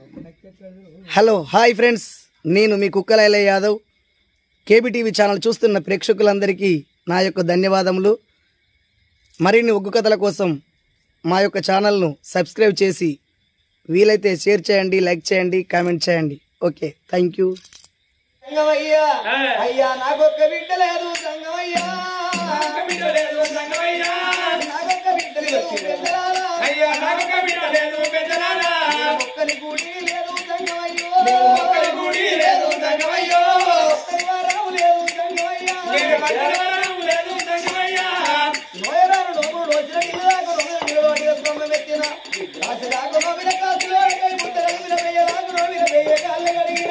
Hello hi friends నేను మీ కుక్కలైల Yadav కేబీటీవీ channel చూస్తున్న ప్రేక్షకులందరికీ నా యొక్క ధన్యవాదములు మరిన్ని ఒగ్గు కథల కోసం మా యొక్క ఛానల్ను సబ్స్క్రైబ్ చేసి వీలైతే షేర్ చేయండి లైక్ చేయండి కామెంట్ చేయండి ఓకే థ్యాంక్ యూ సంగమయ్యా అయ్యా నాకొక్క బిడ్డ లేదు సంగమయ్యా నాకొక్క బిడ్డ లేదు పెద్దలారా. ఒక్కని కూడి లేదు సంగమయ్యో. ఒక్కని వరం లేదు సంగమయ్యా. నోయరాను నోములు రోజుల నీళ్ళకు రోజుల నీళ్ళవాడిగా స్తంభం ఎత్తిన. కాసులాకు నోమిన కాసులాకై ముద్దలకు విన వెయ్యలాకు నోమిన వెయ్య కాళ్ళ కడిగిన.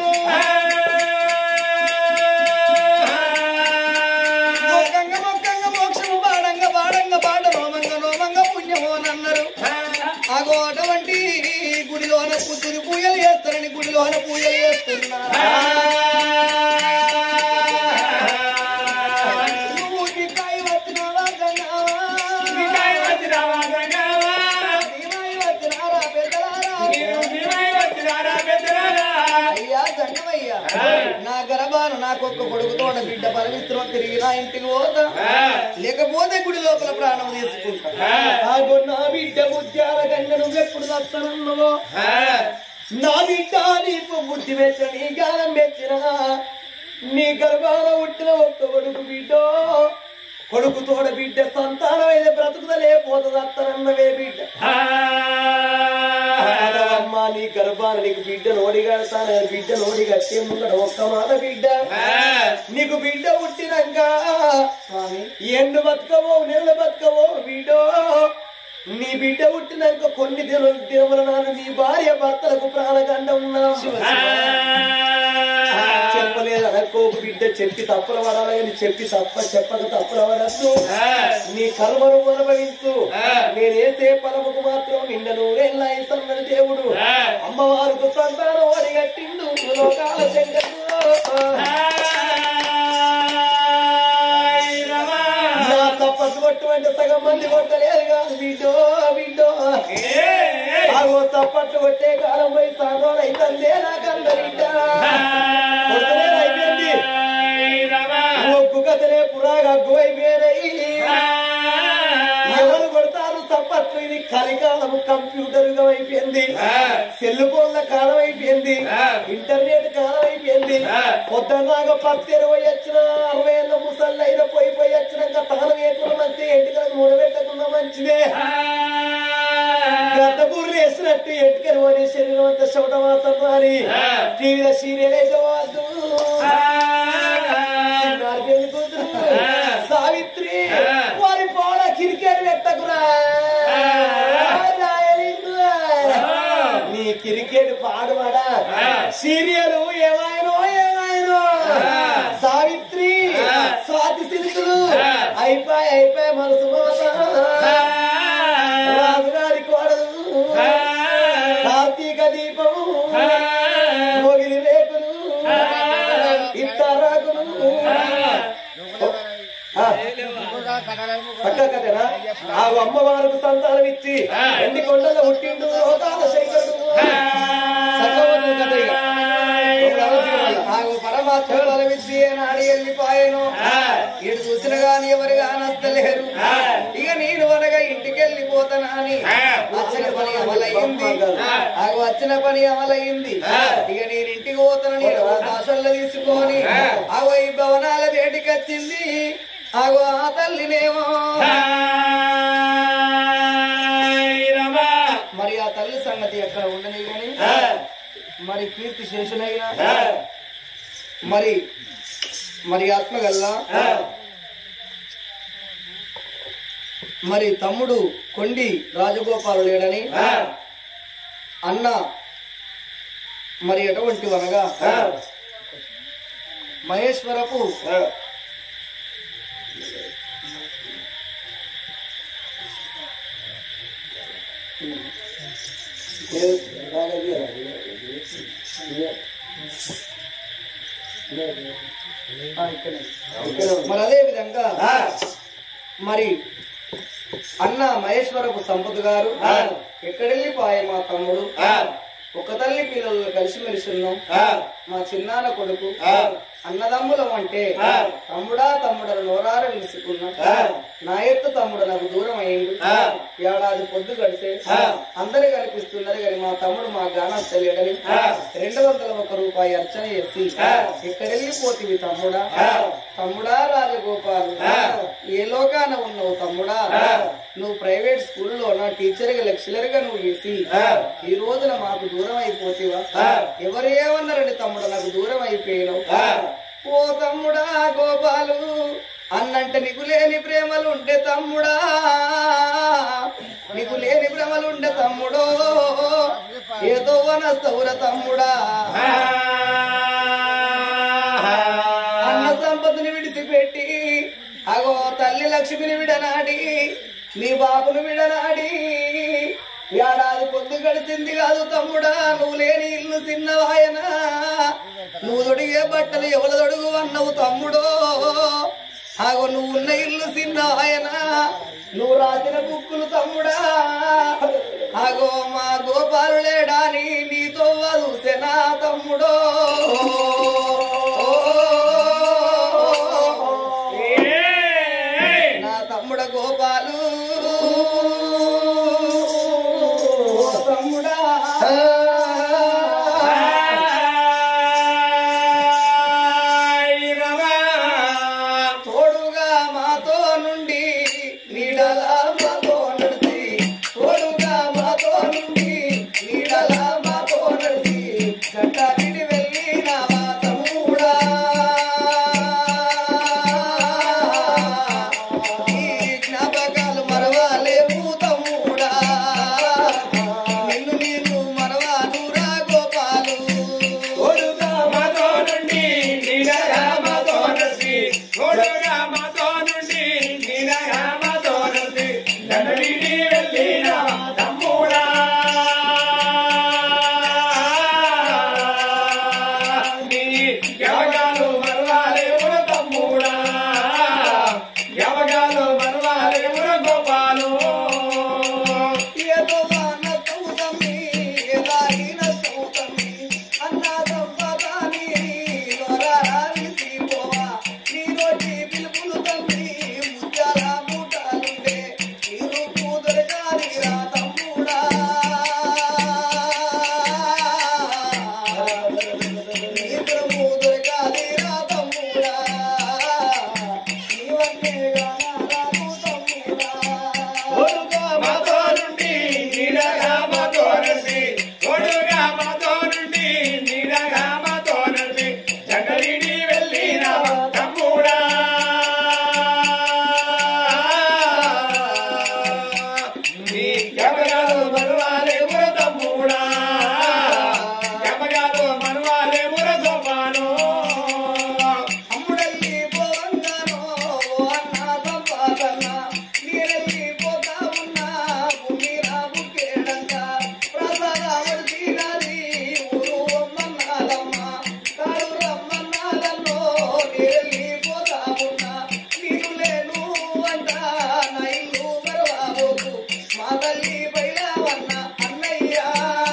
మొక్కంగ మొక్కంగ మోక్షము బాడంగ బాడంగ బాడ నోమంగ నోమంగ పుణ్యమోనన్నారు ఆగో అటువంటి గుడిలోన కూతురు పూజలు చేస్తారని గుడిలోన పూజలు చేస్తున్నారు నువ్వు దిక్కాయి వచ్చినావా గంగావా? దివాయి వచ్చినారా పెద్దలారా? అయ్యా సంగమయ్యా నా గర్భాను నాకొక్క కొడుకుతోట బిడ్డ పరమిత్రం తిరిగి నా ఇంటికి పోతా లేకపోతే గుడి లోపల ప్రాణం తీసుకుంటా ఆగో నా బిడ్డ ముత్యాల గంగ నువ్వెప్పుడు దత్తనన్నవో నా బిడ్డ నీకు బుద్ధి మెచ్చ నీ గానం మెచ్చిన నీ గర్భాన పుట్టిన ఒక్క కొడుకు బిడ్డ కొడుకు తోడ బిడ్డ సంతానం అయితే బ్రతుకుదలే పోతుంది అత్తనన్నవే బిడ్డ అమ్మా నీ గర్భాన నీకు బిడ్డ నోడి కడతాను బిడ్డ నోడి కట్టే ముందర ఒక్క మాట బిడ్డ నీకు బిడ్డ పుట్టినాక ఎండు బతుకవో నెల బతుకవో బిడ్డో నీ బిడ్డ పుట్టినాక కొన్ని దిన దినముల నాడు నీ భార్య భర్తలకు ప్రాణగండ ఉన్నా చెప్పలేదు అనకోకు బిడ్డ చెప్పి తప్పుల పడాలని చెప్పి తప్ప చెప్పక తప్పుల పడద్దు నీ కర్మను అనుభవించు నేనేసే పరముకు మాత్రం నిన్న నూరేళ్ళ ఇస్తున్నది దేవుడు అమ్మవారికి సంతానం అడిగట్టిండు లోకాల నా తప్పసు కొట్టుమంటే సగం మంది కొట్టలేదు కాదు బిడ్డో బిడ్డో ఆగో తప్పట్లు కొట్టే కాలం పోయి సాగోడు అయితే నాకన్న బిడ్డ కొడుకునే అయిపోయింది ఒగ్గు కథలే పురాగా అగ్గు అయిపోయినాయి ఎవరు కొడతారు తప్పట్లు ఇది కలికాలము కంప్యూటర్ గా అయిపోయింది సెల్ ఫోన్ల కాలం అయిపోయింది ఇంటర్నెట్ కాలం అయిపోయింది పొద్దున్నాక పత్తి ఇరవై వచ్చిన అరవై ఏళ్ళ ముసళ్ళు అయినా పోయి పోయి వచ్చినాక తాను వేయకుండా మంచి ఎంటికలకు మూడు పెట్టకుండా మంచిదే గద్ద బూర్లు వేసినట్టు ఎంటికలు పోనీ శరీరం అంతా చెమట వాసన రాని టీవీలో సీరియల్ వేసేవాళ్ళు నాలుగేళ్ళు కూతురు సావిత్రి వారి పోడ కిరికెట్ పెట్టకురా రాయలింగురా. నీ క్రికెట్ పాడువాడా సీరియల్ ఏమాయనో ఏమాయనో సావిత్రి స్వాతి సిలుకులు అయిపోయి అయిపోయి మనసు మోస రాజుగారి కోడలు కార్తీక దీపము మొగిలి రేకులు ఇత్తరాకులు పక్కకటేనా ఆ అమ్మవారికి సంతానం ఇచ్చి ఎన్ని కొండలు పుట్టిండు లోకాల శంకరుడు సత్యవతి కథ ఇక. ఆగు పరమాత్మ బలమిచ్చి నాడి వెళ్ళిపోయాను ఇటు చూసిన గాని ఎవరు కానస్తలేరు ఇక నేను అనగా ఇంటికి వెళ్ళిపోతానా అని వచ్చిన పని అమలయ్యింది ఆగు వచ్చిన పని అమలయ్యింది ఇక నేను ఇంటికి పోతాను నేను అవకాశాలు తీసుకొని ఆగో ఈ భవనాల వేటికి వచ్చింది ఆగో ఆ తల్లినేమో మరి ఆ తల్లి సంగతి ఎక్కడ ఉండని కానీ మరి కీర్తి శేషునైనా మరి మరి ఆత్మగల్లా మరి తమ్ముడు కొండి రాజగోపాలు లేడని అన్న మరి ఎటువంటి అనగా మహేశ్వరపు ఆ, ఇక్కడే. మరి అదే విధంగా మరి అన్న మహేశ్వరపు సంపత్ గారు ఎక్కడెళ్ళిపోయే మా తమ్ముడు ఒక తల్లి పిల్లలు కలిసిమెలిసి ఉన్నాం ఆ, మా చిన్నాన్న కొడుకు ఆ. అన్నదమ్ములం అంటే ఆ. తమ్ముడా తమ్ముడను నోరార విలుసుకున్నా ఆ. నా ఎత్తు తమ్ముడు నాకు దూరం అయిండు ఆ. ఏడాది పొద్దు గడితే ఆ. అందరు కనిపిస్తున్నారు కానీ మా తమ్ముడు మా గానం తెలియడని ఆ. రెండు వందల ఒక రూపాయి అర్చన చేసి ఆ. ఇక్కడ వెళ్ళిపోతివి తమ్ముడా ఆ. తమ్ముడా రాజగోపాల్ ఆ. ఏ లోకాన ఉన్నావు తమ్ముడా ఆ. నువ్వు ప్రైవేట్ స్కూల్లో నా టీచర్ గా లెక్చరర్ గా నువ్వు వేసి ఆ. ఈ రోజున మాకు దూరం అయిపోతేవా ఆ. ఎవరు ఏమన్నారండి తమ్ముడు నాకు దూరం అయిపోయినావు ఆ. ఓ తమ్ముడా గోపాలు అన్నంటే నీకు లేని ప్రేమలుంటే తమ్ముడా నీకు లేని ప్రేమలుంటే తమ్ముడో ఏదో వనస్తవుర తమ్ముడా అన్న సంపదను విడిచిపెట్టి అగో తల్లి లక్ష్మిని విడనాడి నీ బాబును విడనాడి ఏడాది పొద్దు గడిచింది కాదు తమ్ముడా నువ్వు లేని ఇల్లు తిన్నవాయనా నువ్వు తొడిగే బట్టలు ఎవరు తొడుగు అన్నవు తమ్ముడో ఆగో నువ్వు ఉన్న ఇల్లు తిన్నవాయనా నువ్వు రాసిన బుక్కులు తమ్ముడా ఆగో మా గోపాలు లేడాని నీతో వదుసెనా తమ్ముడో నా తమ్ముడ గోపాలు ఓ తమ్ముడా తోడుగా మాతో నుండి నీడలా మాతో నడిచి తోడుగా మాతో నుండి నీడలా మాతో నడిచి గంట విడి వెళ్ళిన మా తమ్ముడా ఈ జ్ఞాపకాలు మరవాలేవు తమ్ముడా నిన్ను నేను మరవానురా గోపాలు ఎవగాలు మరవాలే ఉర తమ్ముడా ఎవగాలు మరవాలే ఉర గోపాలు ఏదో వాన సౌతమి, ఎలాగిన సౌతమి, అన్న సంపదాని నొరారా విసిపోవా. నీ నోటి పిలుపులు తమ్మి, ముత్యాల మూటలుండే, నీ రూపు దొరకాలిరా తమ్ముడా. నీ రూపు దొరకాలిరా తమ్ముడా. నీవన్నే గానాలకు తమ్ముడా. మాతో నుండి నీడగా మాతో నుండి తోడుగా మాతో నుండి నీడగా మాతో నుండి జగలిని వెళ్ళిన తమ్ముడా నీ ఎవగాలు మరవాలే ముర తమ్ముడా ఎవగాలు మరవాలే ముర గోపాను అమ్ముడల్లి పోవంగానో అన్న సంపాదన నీరెల్లి పోతా ఉన్నా భూమి రాబు కేడంక ప్రసాదావడి తీరాలి ఊరు రమ్మన్నాలమ్మ కాడు రమ్మన్నాలన్నో నీరెల్లి పోతా ఉన్నా నీరు లేను అంట నా ఇల్లు మరవాబోకు మా తల్లి బయలావన్న అన్నయ్యా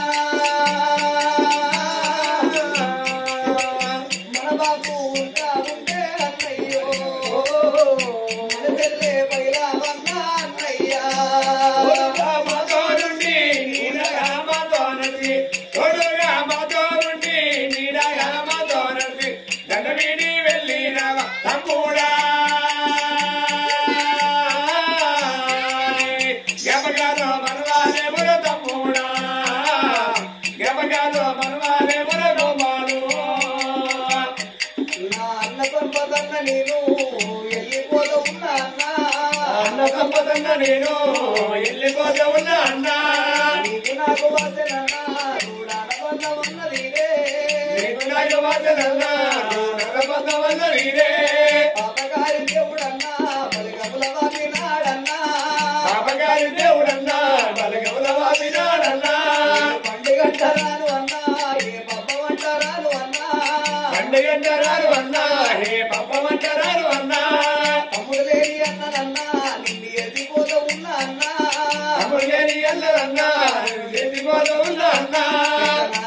మన బాబు ఉంటా ఉంటే అన్నయ్యో మన చెల్లె బయలావన్న అన్నయ్యా మాతోనుండి నీడగా మాతోనుండి తోడుగా మాతోనుండి నీడగా మాతోనుండి దండమీడి వెళ్ళినవ తమ్ముడా గెపగాలో మనవాలే ముర తమ్ముడా గెపగాలో మనవాలే ముర గోపాలు నా అన్న సంపదన్న నేను వెళ్ళిపోతూ ఉన్నా అన్నా అన్న సంపదంగా నేను వెళ్ళిపోతే ఉన్నా అన్నా నీకు నాకు వాసనన్నా రూడాడబన్నవన్నది రే నీకు నాకు వాదనన్నా నడబంధమన్న నీరే పాపగారి దేవుడన్నా బలిగముల వాకినాడన్నా పాపగారి దేవుడన్నా బలగముల వాపినాడన్నా పండుగంటరాను అన్నా ఏ పబ్బమంటరాను అన్నా పండుగంటరారు అన్నా హే పప్పమంటరారు అన్నా తమ్ముడు లేని అన్ననన్నా నిన్ను ఎత్తిపోతూ ఉన్నా అన్నా అమ్ముడిని అల్లరన్నా ఎత్తిపోతూ ఉన్నా అన్నా నా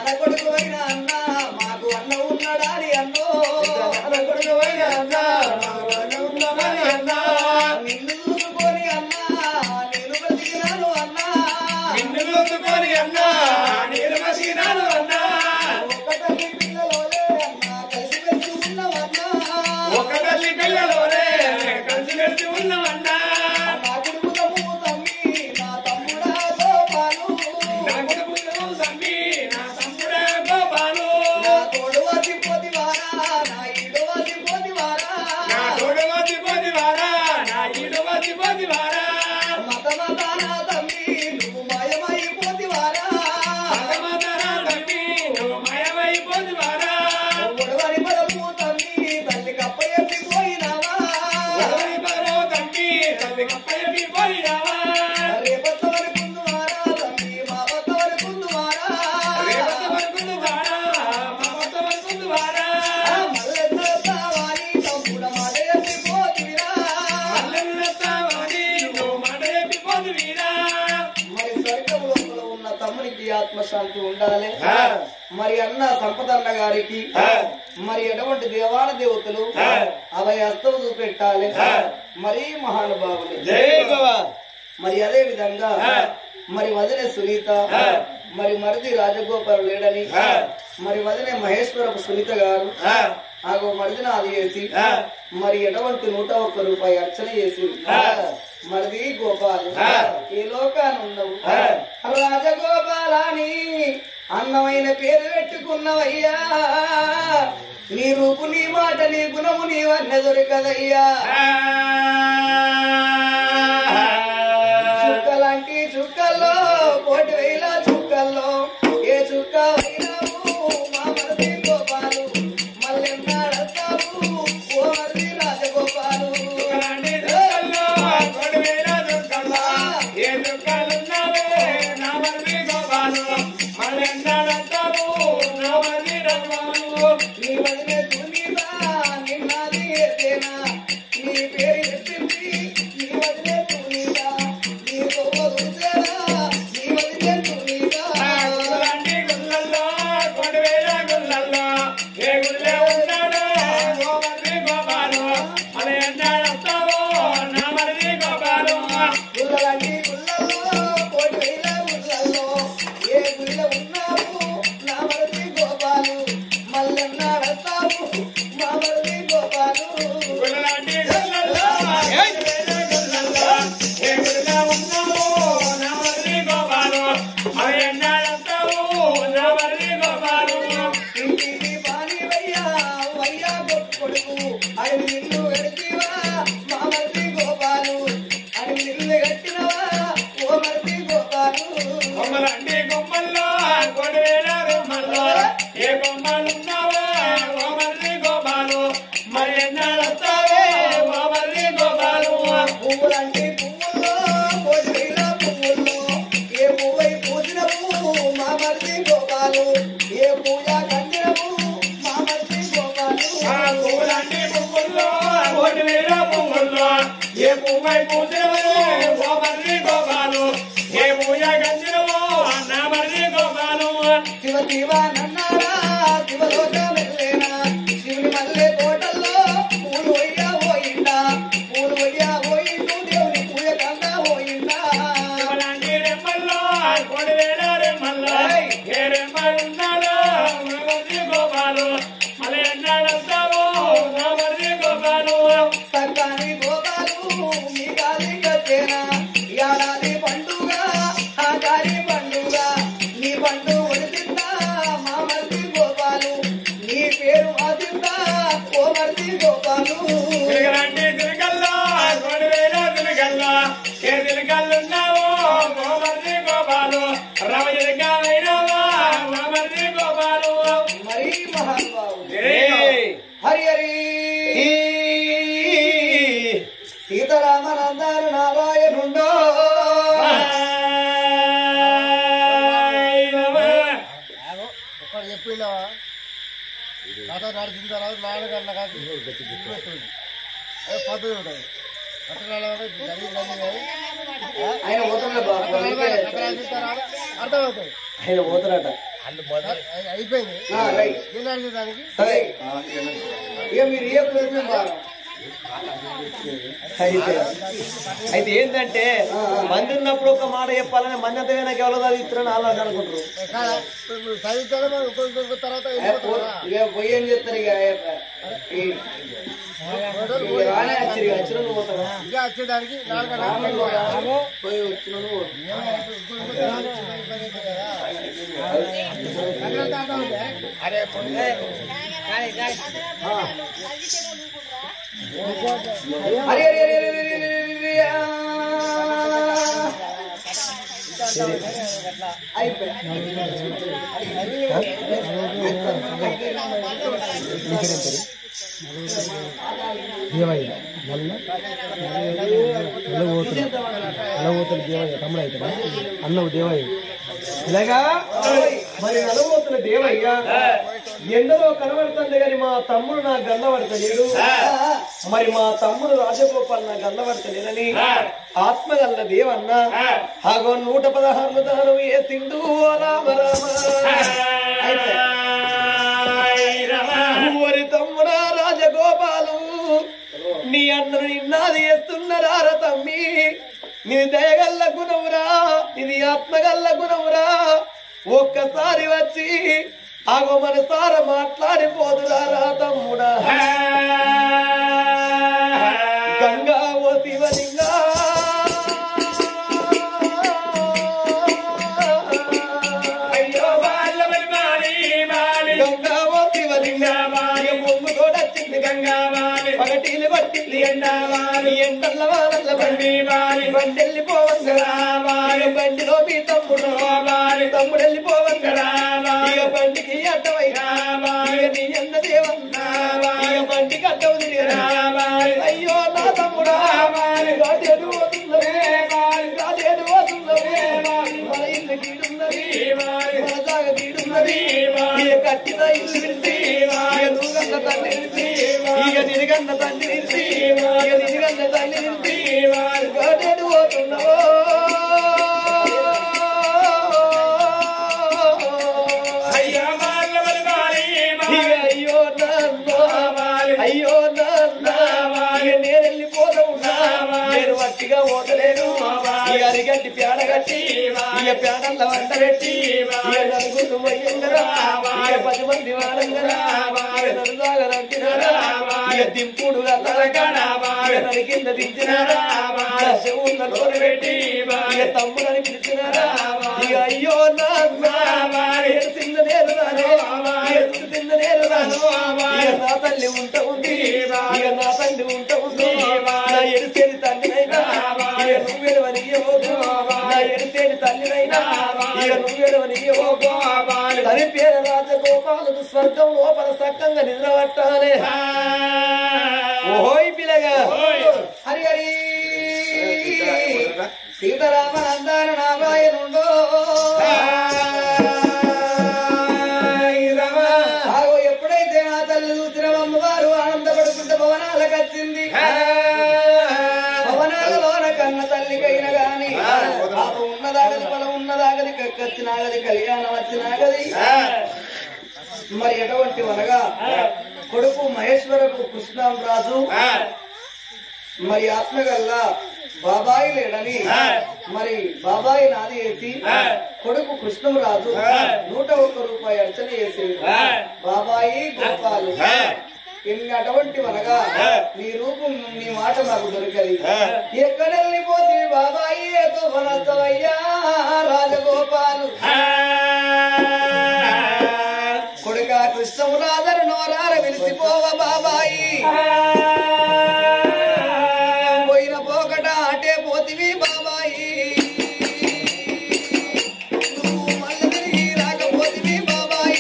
మరి అన్న సంపదన్న గారికి మరి ఎటువంటి దేవాల దేవతలు అభయ హస్తము చూపెట్టాలి మరి మహానుభావులు మరి అదే విధంగా మరి వదిన సునీత మరి మరిది రాజగోపాల్ లేడని మరి వదిన మహేశ్వరపు సునీత గారు ఆగో మరిదిన అది చేసి మరి ఎటువంటి నూట ఒక్క రూపాయి అర్చన చేసి మరిది గోపాల్ ఏ లోకానున్నావు రాజగోపాలని అందమైన పేరు పెట్టుకున్నవయ్యా నీ రూపు నీ మాట నీ గుణము నీ వన్న దొరకదయ్యా చుక్కలాంటి చుక్కల్లో కోటి వేల చుక్కల్లో ఏ చుక్క అయినావు మా మరిది గోపాలు మల్లెన్నాడతావు ఓ మరిది రాజగోపాలు నీ వదిలే సునీత నిన్నది ఏసేనా నీ పేరు ఎత్తింది నీ వదిలే సునీత నీ గొప్ప చూసేనా నీ వదిలే సునీత గుల్లలాంటి గుల్లల్లో కోటి వేల గుల్లల్లో ఏ గుల్ల ఉన్నావు నా మరిది గోపాలు మల్లెన్నాడతావు మా మరిది గోపాలు ఇంటికి పాని వయ్యా వయ్యా కొడుకు అడవి నిన్ను గడిచివా మా మరిది గోపాలు అడవి నిన్ను గట్టినవా ఓ మరిది గోపాలు కొమ్మలండి కొమ్మల్లో కొడివేల రొమ్మల్లో ఏ కొమ్మలున్నావా ఓ మర్రి గోపాలు మరి ఎన్నాడొస్తావే ఓ మర్రి గోపాలు పువ్వులంటే పువ్వుల్లో కోటి వేల పువ్వుల్లో ఏ పువ్వై పూసినవు మా మరిది గోపాలు ఏ పూజ కందినవు మా మరిది గోపాలు ఆ పువ్వులండి పువ్వుల్లో కొడివేల పువ్వుల్లో ఏ పువ్వై పూసినవో ఓ మర్రి గోపాలు ఏ పూజ గంజినవో నా మర్రి గోపాలు శివ శివ నన్నారా శివలోక వెళ్ళేనా శివుని మల్లె తోటల్లో పూలు వయ్యా పోయిందా పూలు వయ్యా పోయిండు దేవుని పూజ కందా పోయిందా శివలాంటి రెమ్మల్లో కొడివేల రెమ్మల్లో ఏ రెమ్మలున్నాడో ఓ మర్రి గోపాలు మళ్ళీ ఎన్నాడొస్తావో ఓ మర్రి గోపాలు సర్కాని గోపాలు మీ గాలి కచ్చేనా ఏడాది పండుగ ఆకారి పండుగ నీ పండు ఒడిసిందా మా మరిది గోపాలు నీ పేరు వాసిందా ఓ మరిది గోపాలు తిరగలండి తిరగల్లో కొడివేల తిరగల్లో ఏ తిరగల్లున్నావో ఓ మర్రి గోపాలు రవ తిరగాలైనావా ఓ మర్రి గోపాలు మరీ మహానుభావుడు ఏయ్! హరి హరి సీతారామనందరు నారాయణుండో ఒకటి చెప్పిండా కథ నడిచిన తర్వాత నాన్నగారు కాదు పద్ధతి ఉంటుంది అట్లా జరిగి జరిగి ఆయన పోతున్నాడు బాబు అందుకే అర్థమవుతుంది ఆయన పోతున్నాడట అయి- అయిపోయింది ఆ, రైట్ ఏం నడిచే దానికి సరే ఇక మీరు ఏ ప్రయత్నం బాగా అయితే అయితే ఏంటంటే మంది ఉన్నప్పుడు ఒక మాట చెప్పాలని మంది అంతగా నాకు ఎవరో అది ఇస్తున్నాను వాళ్ళు అనుకుంటారు కాదా ఇప్పుడు చదివితేనే మనం ఇంకో ఇంకో తర్వాత వెళ్ళిపోతారా ఇక పోయి ఏం చెప్తారు ఇక ఈ- ఇక రానే వచ్చారు ఇక వచ్చిన వాళ్ళు పోతారా ఇంకా వచ్చేదానికి నాలుగు రాముడు పోతారా? పోయి వచ్చిన వాళ్ళు పోతారు. అరే హరి హరి హరి హరి హరి హరి హరి ఆ. అయిపోయి దేవయ్య నల్ల నల్లబోతులు నల్లబోతులు దేవయ్య తమ్ముడు అవుతాడా అన్నవు దేవయ్య ఇలాగా మరి నలబోతున్న దేవయ్య ఎండలో కనబడుతుంది కానీ మా తమ్ముడు నాకు గల్లబడతలేడు మరి మా తమ్ముడు రాజగోపాల్ నాకు గల్లబడతలేదని ఆత్మగల్ల దేవన్న ఆగో నూట పదహారు దానం ఏ తిండు ఓ రామ రామ ఓరి తమ్ముడా రాజగోపాలు నీ అన్నను నిన్నాది చేస్తున్నారా తమ్మి నీ దయగల్ల గుణమురా ఇది ఆత్మగల్ల గుణమురా ఒక్కసారి వచ్చి ఆగో మనసార మాట్లాడిపోదురా తమ్ముడా గంగా ఓ శివలింగా అయ్యో వాళ్ళ మరి మాలి మాలి గంగా ఓ శివలింగా గంగామాలి. ముందు కూడా వచ్చింది గంగా గంగామాలి. పగటీలు పట్టింది ఎండావాలి ఎండల్ల వానల్ల బండి బండి మాలి బండెళ్ళిపోవంగ రామాలి. బండిలో మీ తమ్ముడు రామాలి. తమ్ముడు వెళ్ళిపోవంగ రామాలి. ఇక బండికి అడ్డమై రామాలి. ఇక నీ అన్న దేవన్న రామాలి. ఇక బండికి అడ్డం తిరిగిరా రామాలి. అయ్యో నా తమ్ముడా రామాలి. రాజేడు పోతున్నవే రామాలి. రాజేడు పోతున్నవే రామాలి. మన ఇల్లు కీడున్నది రామాలి. మన జాగ కీడున్నది రామాలి. ఇక కట్టిన ఇల్లు విడిచి ఇక నువ్వన్న తండ్రి విడిచి ఇక నిరిగన్న తండ్రి విడిచి ఇక నిరిగన్న తండ్రి విడిచి రాజేడు పోతున్నావో అయ్యో వాళ్ళ మరి మాలి ఇక మాలి అయ్యో నాన్న అయ్యో నాన్న ఇక నేను వెళ్ళిపోతా ఉన్నా నేను వట్టిగా పోతలేను ఇక అరిగట్టి పేడ కట్టి ఇక పేడల్ల వంట పెట్టి ఇక నలుగురు మొయ్యంగరా ఇక పది మంది వాడంగరా ఇక నలుదాగరంటినారా ఇక దింపుడు అల్లరగానా ఇక నన్ను కింద దించినారా నా చెవున్న నోరు పెట్టి ఇక తమ్ముడని పిలిచినారా ఇక అయ్యో నాన్న ఏడ్చింద నేను రాను ఏడ్చింద నేను రాను ఇక నా తల్లి ఉంట ఉంది ఇక నా తల్లి ఉంట ఉంది నా ఎడిసేది తల్లినైనా ఇక నువ్వేడవని ఇవ్వకు నా ఎడిసేది తల్లినైనా ఇక నువ్వేడవని ఇవ్వకు సరి పేరు రాజగోపాలకు స్వర్గం లోపల సక్కంగా నిద్రపట్టాలే ఓహోయ్ పిల్లగా హరి హరి సీతారామ నందాన నారాయణుండో ఆగో ఎప్పుడైతే నా తల్లి చూసిన అమ్మవారు ఆనందపడుకుంటే భవనాలకు వచ్చింది భవనాలలోన కన్న తల్లికైన గాని పాపం ఉన్నదాగది పొలం ఉన్నదాగది కక్కచ్చినాగది కళ్యాణం వచ్చినాగది మరి ఎటువంటి అనగా కొడుకు మహేశ్వరకు కృష్ణరాజు మరి ఆత్మగల్లా బాబాయి లేడని మరి బాబాయి నాది వేసి కొడుకు కృష్ణరాజు నూట ఒక్క రూపాయి అర్చన చేసి బాబాయి గోపాలు ఇన్ని అటువంటి అనగా నీ రూపం నీ మాట నాకు దొరకది ఎక్కడ వెళ్ళిపోతే బాబాయి ఏదో వనస్తవయ్యా రాజగోపాలు కొడుక కృష్ణమురాధర నోరార పిలిచిపోవ బాబాయి పోయిన పోకట అటే పోతివి బాబాయి నువ్వు మళ్ళీ తిరిగి రాకపోతివి బాబాయి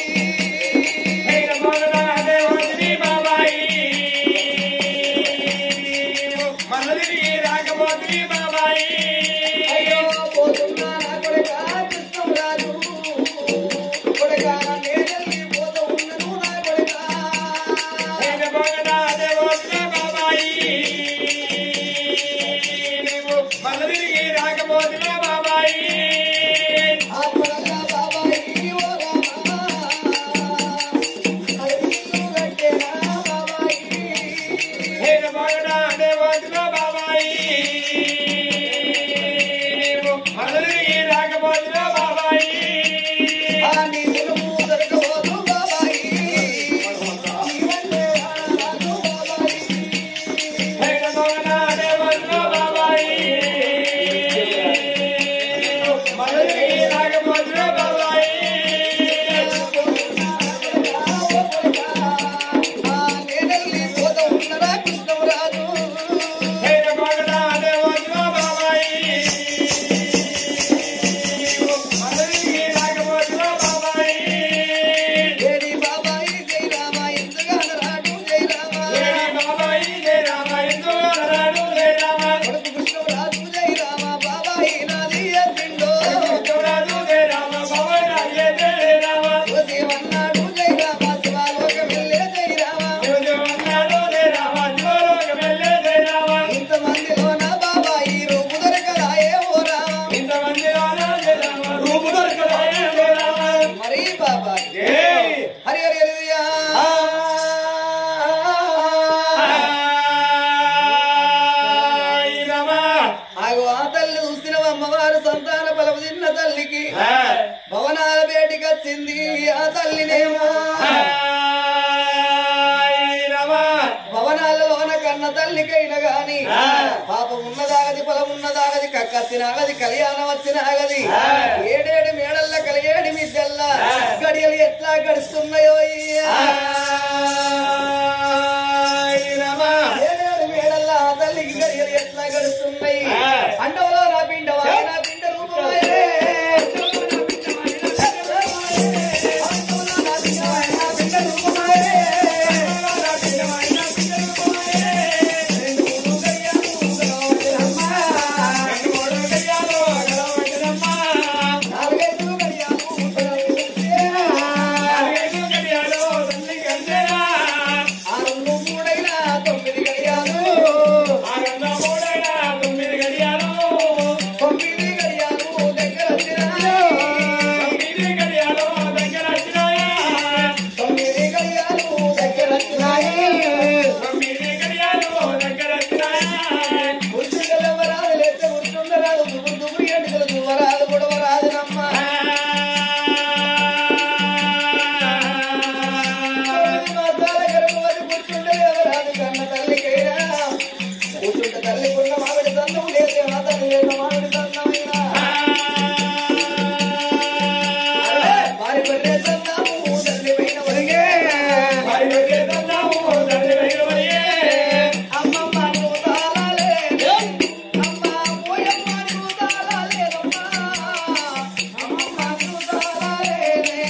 అయ్యో పోతున్నా నా కొడుక కృష్ణమురాజు కొడుక నేనెళ్ళి పోతూ ఉన్నను నా కొడుక తల్లినేమో భవనాలలోన కన్న తల్లికైనా గాని పాపం ఉన్నదాగది పొలం ఉన్నదాగది కక్కత్తినాగది కళ్యాణం వచ్చినాగది ఏడేడు మేడల్ల కలిగేడి మిద్దెల్ల గడియలు ఎట్లా గడుస్తున్నాయో అయ్యా. ఏడేడు మేడల్ల ఆ తల్లికి గడియలు ఎట్లా గడుస్తున్నాయి అండవలో నా పిండవా నా పిండ రూపమాయే నాలుగైదు గడియాలు ఆరు మూడైనా తొమ్మిది గడియాలు తొమ్మిది గడియాలు దగ్గర వచ్చినాయి తొమ్మిది గడియాలు దగ్గర వచ్చినాయి కూర్చుండలు వరాదు లేస్తే కూర్చుండరాదు దుమ్ము దుమ్ము ఎండుకలు దువ్వరాదు గొడవరాదు నమ్మ తొమ్మిది మాసాల గర్భవతి కూర్చుండలు ఎవరాదు కన్న తల్లికైనా కూర్చుంటే తల్లికున్న మామిడి దండం లేదే మా తల్లి లేక మామిడి దండమైనా వారి బర్రె దండము తల్లి పైన ఒరిగే అమ్మమ్మ నువ్వు తాళాలే అమ్మ పోయమ్మ నువ్వు తాళాలేదమ్మా అమ్మమ్మ నువ్వు తాళాలే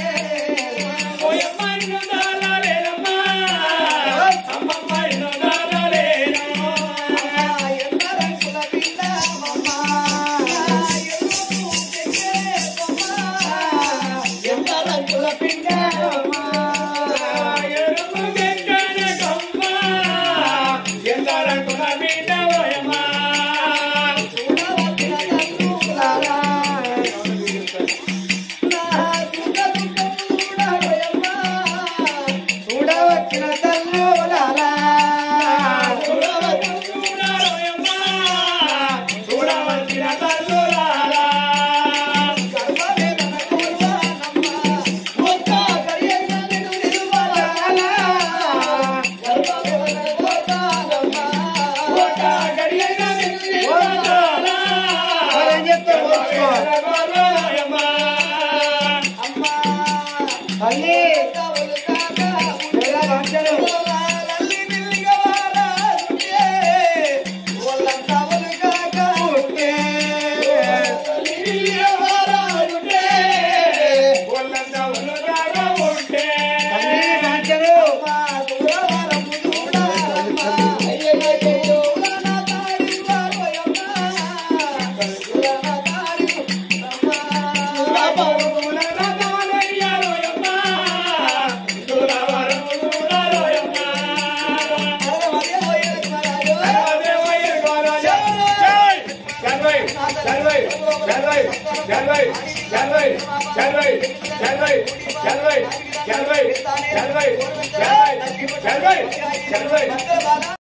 ఎందరంకుల బిడ్డ అమ్మమ్మ ఎందరంకుల బిడ్డ చూడవచ్చిన తల్లులారా గర్భమే మన కుర్బానమ్మ ఒక్క కడియంగా నిన్ను నిలువాలా గర్భమే మన కుర్బానమ్మ ఒక్క కడియంగా నిన్ను నిలువాలా మరేం చెప్తావు అమ్మా తల్లి కావలు కాక ఎలా వంచరు లల్లి నిల్లిగా వారాలుంటే వాళ్ళంతా వలు కాక ఉంటే లల్లి నిల్లిగా వారాలుంటే తల్లి వంచరు అమ్మా దూరవరము చూడాలమ్మా అయ్యయ్యయ్యో నా తాడి వారోయమ్మా నా తాడి అమ్మా Janway, Janway, Janway, Janway, Janway, Janway, Janway,